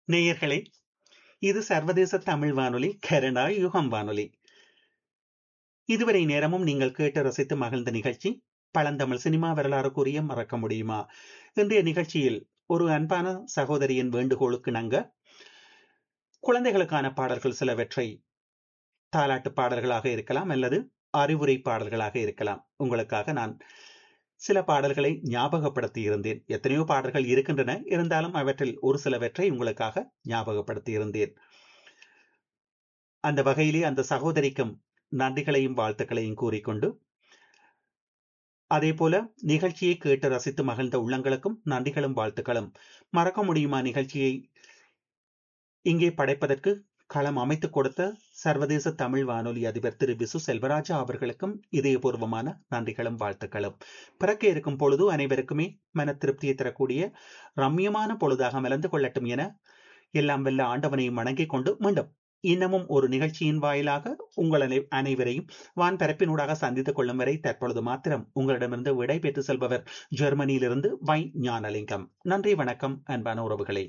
நேயர்களே இது சர்வதேச தமிழ் வானொலி கனடா யுகம் வானொலி இதுவரை நேரமும் நீங்கள் கேட்டு ரசித்து மகிழ்ந்த நிகழ்ச்சி பழந்தமிழ் சினிமா வரலாறு கூறிய மறக்க முடியுமா இன்றைய நிகழ்ச்சியில் ஒரு அன்பான சகோதரியின் வேண்டுகோளுக்கு நங்க குழந்தைகளுக்கான பாடல்கள் சிலவற்றை தாலாட்டு பாடல்களாக இருக்கலாம் அல்லது அறிவுரை பாடல்களாக இருக்கலாம் உங்களுக்காக நான் சில பாடல்களை ஞாபகப்படுத்தி இருந்தேன் எத்தனையோ பாடல்கள் இருக்கின்றன இருந்தாலும் அவற்றில் ஒரு சிலவற்றை உங்களுக்காக ஞாபகப்படுத்தி இருந்தேன் அந்த வகையிலே அந்த சகோதரிக்கும் நன்றிகளையும் வாழ்த்துக்களையும் கூறிக்கொண்டு அதே போல நிகழ்ச்சியை கேட்டு ரசித்து மகிழ்ந்த உள்ளங்களுக்கும் நன்றிகளும் வாழ்த்துக்களும் மறக்க முடியுமா நிகழ்ச்சியை இங்கே படைப்பதற்கு களம் அமைத்துக் கொடுத்த சர்வதேச தமிழ் வானொலி அதிபர் திரு விசு செல்வராஜா அவர்களுக்கும் இதயபூர்வமான நன்றிகளும் வாழ்த்துக்களும் பிறக்க இருக்கும் பொழுது அனைவருக்குமே மன திருப்தியை தரக்கூடிய ரம்யமான பொழுதாக மலர்ந்து கொள்ளட்டும் என எல்லாம் வெல்ல ஆண்டவனையும் வணங்கிக் கொண்டு மீண்டும் இன்னமும் ஒரு நிகழ்ச்சியின் வாயிலாக உங்கள் அனைவரையும் வான் பரப்பினூடாக சந்தித்துக் கொள்ளும் வரை தற்பொழுது மாத்திரம் உங்களிடமிருந்து விடை பெற்று செல்பவர் ஜெர்மனியிலிருந்து வை ஞானலிங்கம் நன்றி வணக்கம் அன்பான உறவுகளே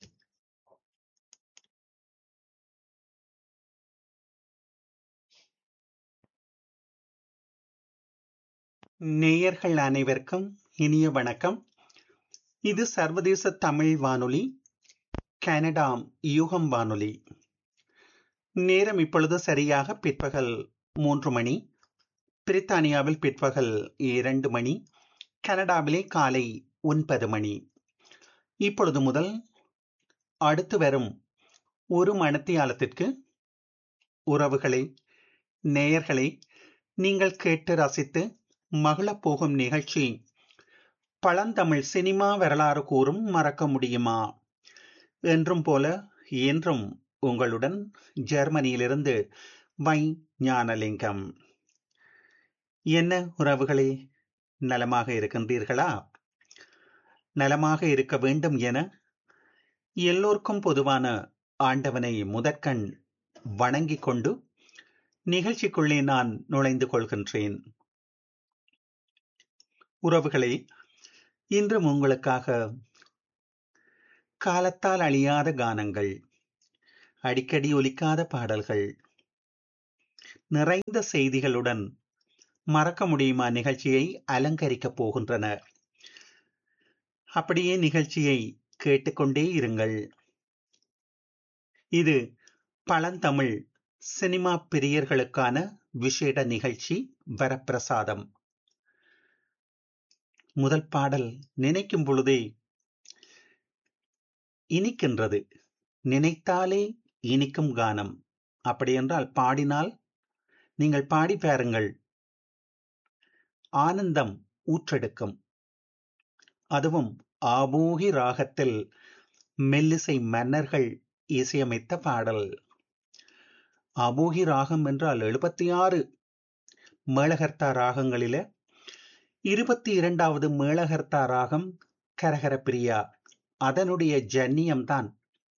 நேயர்கள் அனைவருக்கும் இனிய வணக்கம் இது சர்வதேச தமிழ் வானொலி கனடா யூகம் வானொலி நேரம் இப்பொழுது சரியாக பிற்பகல் மூன்று மணி பிரித்தானியாவில் பிற்பகல் இரண்டு மணி கனடாவிலே காலை ஒன்பது மணி இப்பொழுது முதல் அடுத்து வரும் ஒரு மணத்தியாலத்திற்கு உறவுகளை நேயர்களை நீங்கள் கேட்டு ரசித்து மகளப் போகும் நிகழ்ச்சி பழந்தமிழ் சினிமா வரலாறு கூறும் மறக்க முடியுமா என்றும் போல என்றும் உங்களுடன் ஜெர்மனியிலிருந்து வை ஞானலிங்கம் என்ன உறவுகளே நலமாக இருக்கின்றீர்களா நலமாக இருக்க வேண்டும் என எல்லோருக்கும் பொதுவான ஆண்டவனை முதற்கண் வணங்கிக் கொண்டு நிகழ்ச்சிக்குள்ளே நான் நுழைந்து கொள்கின்றேன் உறவுகளே இன்றும் உங்களுக்காக காலத்தால் அழியாத கானங்கள் அடிக்கடி ஒலிக்காத பாடல்கள் நிறைந்த செய்திகளுடன் மறக்க முடியுமா நிகழ்ச்சியை அலங்கரிக்கப் போகின்றன அப்படியே நிகழ்ச்சியை கேட்டுக்கொண்டே இருங்கள் இது பழந்தமிழ் சினிமா பிரியர்களுக்கான விசேட நிகழ்ச்சி வரப்பிரசாதம் முதல் பாடல் நினைக்கும் பொழுதே இனிக்கின்றது நினைத்தாலே இனிக்கும் கானம் அப்படி என்றால் பாடினால் நீங்கள் பாடி பாருங்கள் ஆனந்தம் ஊற்றெடுக்கும் அதுவும் ஆபூகி ராகத்தில் மெல்லிசை மன்னர்கள் இசையமைத்த பாடல் ஆபூகி ராகம் என்றால் எழுபத்தி ஆறு மேளகர்த்தா ராகங்களில இருபத்தி இரண்டாவது மேளகர்த்தா ராகம் கரகர பிரியா அதனுடைய ஜன்னியம்தான்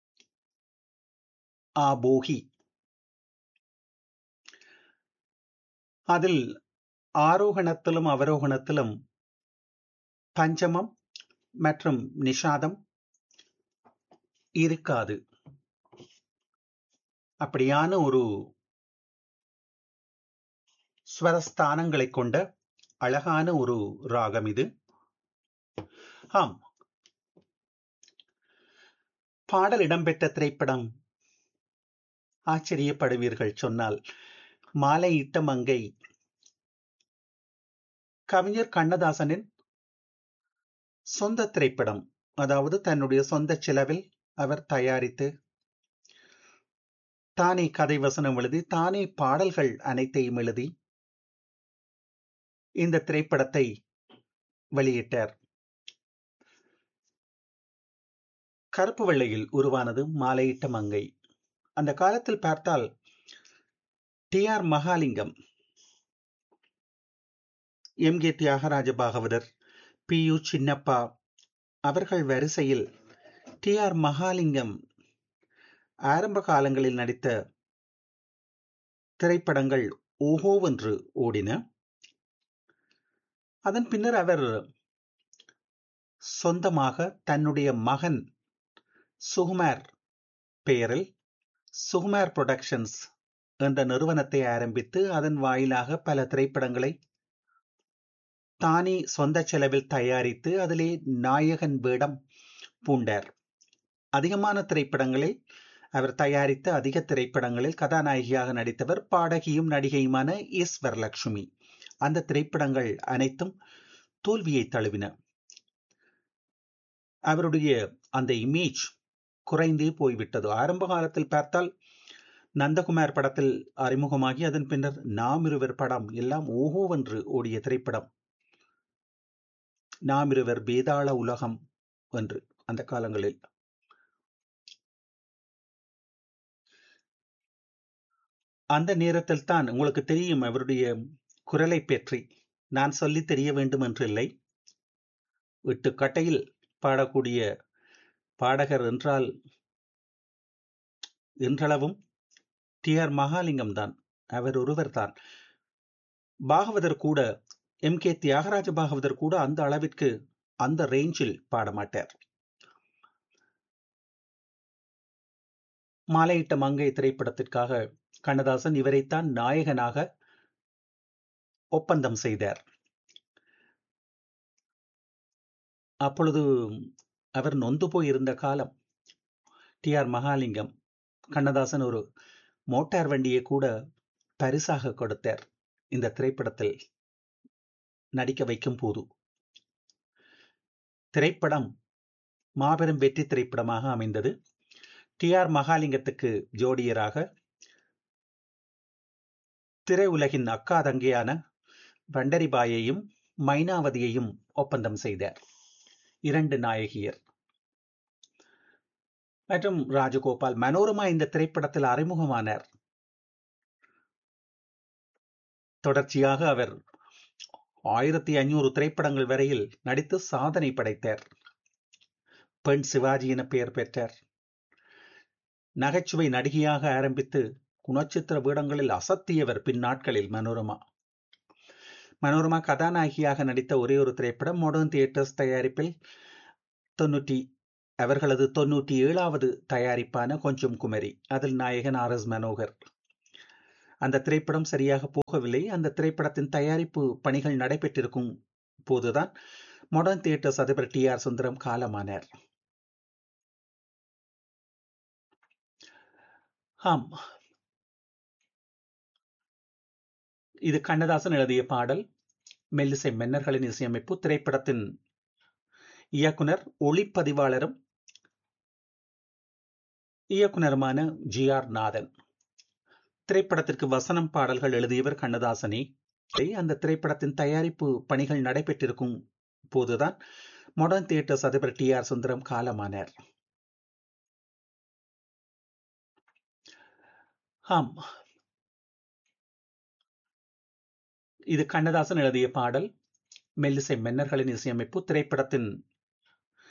ஆபோகி அதில் ஆரோகணத்திலும் அவரோகணத்திலும் பஞ்சமம் மற்றும் நிஷாதம் இருக்காது அப்படியான ஒரு ஸ்வரஸ்தானங்களை கொண்ட அழகான ஒரு ராகம் இது ஆம் பாடல் இடம்பெற்ற திரைப்படம் ஆச்சரியப்படுவீர்கள் சொன்னால் மாலையிட்ட மங்கை கவிஞர் கண்ணதாசனின் சொந்த திரைப்படம் அதாவது தன்னுடைய சொந்த செலவில் அவர் தயாரித்து தானே கதை வசனம் எழுதி தானே பாடல்கள் அனைத்தையும் எழுதி இந்த திரைப்படத்தை வெளியிட்டார் கருப்பு வெள்ளையில் உருவானது மாலையிட்ட மங்கை அந்த காலத்தில் பார்த்தால் T R Mahalingam M K Thyagaraja Bhagavathar P U Chinnappa அவர்கள் வரிசையில் டி ஆர் மகாலிங்கம் ஆரம்ப காலங்களில் நடித்த திரைப்படங்கள் ஓஹோவென்று ஓடின அதன் பின்னர் அவர் சொந்தமாக தன்னுடைய மகன் சுகுமார் பெயரில் சுகுமார் புரொடக்ஷன்ஸ் என்ற நிறுவனத்தை ஆரம்பித்து அதன் வாயிலாக பல திரைப்படங்களை தானே சொந்த செலவில் தயாரித்து அதிலே நாயகன் வேடம் பூண்டார் அதிகமான திரைப்படங்களில் அவர் தயாரித்த அதிக திரைப்படங்களில் கதாநாயகியாக நடித்தவர் பாடகியும் நடிகையுமான எஸ் வரலட்சுமி அந்த திரைப்படங்கள் அனைத்தும் தோல்வியை தழுவின அவருடைய அந்த இமேஜ் குறைந்தே போய்விட்டது ஆரம்ப காலத்தில் பார்த்தால் நந்தகுமார் படத்தில் அறிமுகமாகி அதன் பின்னர் நாம் இருவர் படம் எல்லாம் ஓஹோவென்று ஓடிய திரைப்படம் நாம் இருவர் வேதாள உலகம் என்று அந்த காலங்களில் அந்த நேரத்தில் தான் உங்களுக்கு தெரியும் அவருடைய குரலை பற்றி நான் சொல்லி தெரிய வேண்டும் என்று இல்லை விட்டு கட்டையில் பாடக்கூடிய பாடகர் என்றால் என்றளவும் டி ஆர் மகாலிங்கம் தான் அவர் ஒருவர் தான் பாகவதர் கூட எம் கே தியாகராஜ பாகவதர் கூட அந்த அளவிற்கு அந்த ரேஞ்சில் பாடமாட்டார் மாலையிட்ட மங்கை திரைப்படத்திற்காக கண்ணதாசன் இவரைத்தான் நாயகனாக ஒப்பந்தம் செய்தார் அப்பொழுது அவர் நொந்து போயிருந்த காலம் டி ஆர் மகாலிங்கம் கண்ணதாசன் ஒரு மோட்டார் வண்டியை கூட பரிசாக கொடுத்தார் இந்த திரைப்படத்தில் நடிக்க வைக்கும் போது திரைப்படம் மாபெரும் வெற்றி திரைப்படமாக அமைந்தது டி ஆர் மகாலிங்கத்துக்கு ஜோடியராக திரையுலகின் அக்கா தங்கையான பண்டரிபாயையும் மைனாவதியையும் ஒப்பந்தம் செய்தார் இரண்டு நாயகியர் மற்றும் ராஜகோபால் மனோரமா இந்த திரைப்படத்தில் அறிமுகமானார் தொடர்ச்சியாக அவர் ஆயிரத்தி ஐநூறு திரைப்படங்கள் வரையில் நடித்து சாதனை படைத்தார் பெண் சிவாஜி என பெயர் பெற்றார் நகைச்சுவை நடிகையாக ஆரம்பித்து குணச்சித்திர வேடங்களில் அசத்தியவர் பின்னாட்களில் மனோரமா மனோரமா கதாநாயகியாக நடித்த ஒரே ஒரு திரைப்படம் மாடர்ன் தியேட்டர்ஸ் தயாரிப்பில் தொன்னூற்றி அவர்களது தொன்னூற்றி ஏழாவது தயாரிப்பான கொஞ்சம் குமரி அதில் நாயகன் ஆர் எஸ் மனோகர் அந்த திரைப்படம் சரியாக போகவில்லை அந்த திரைப்படத்தின் தயாரிப்பு பணிகள் நடைபெற்றிருக்கும் போதுதான் மாடர்ன் தியேட்டர்ஸ் அதிபர் டி ஆர் சுந்தரம் காலமானார் ஆம் இது கண்ணதாசன் எழுதிய பாடல் மெல்லிசை மன்னர்களின் இசையமைப்பு திரைப்படத்தின் இயக்குனர் ஒளிப்பதிவாளரும் இயக்குனருமான ஜி ஆர் நாதன் திரைப்படத்திற்கு வசனம் பாடல்கள் எழுதியவர் கண்ணதாசனே அந்த திரைப்படத்தின் தயாரிப்பு பணிகள் நடைபெற்றிருக்கும் போதுதான் மாடர்ன் தியேட்டர்ஸ் அதிபர் டி ஆர் சுந்தரம் காலமானார் ஆம் இது கண்ணதாசன் எழுதிய பாடல் மெல்லிசை மன்னர்களின் இசையமைப்பு திரைப்படத்தின்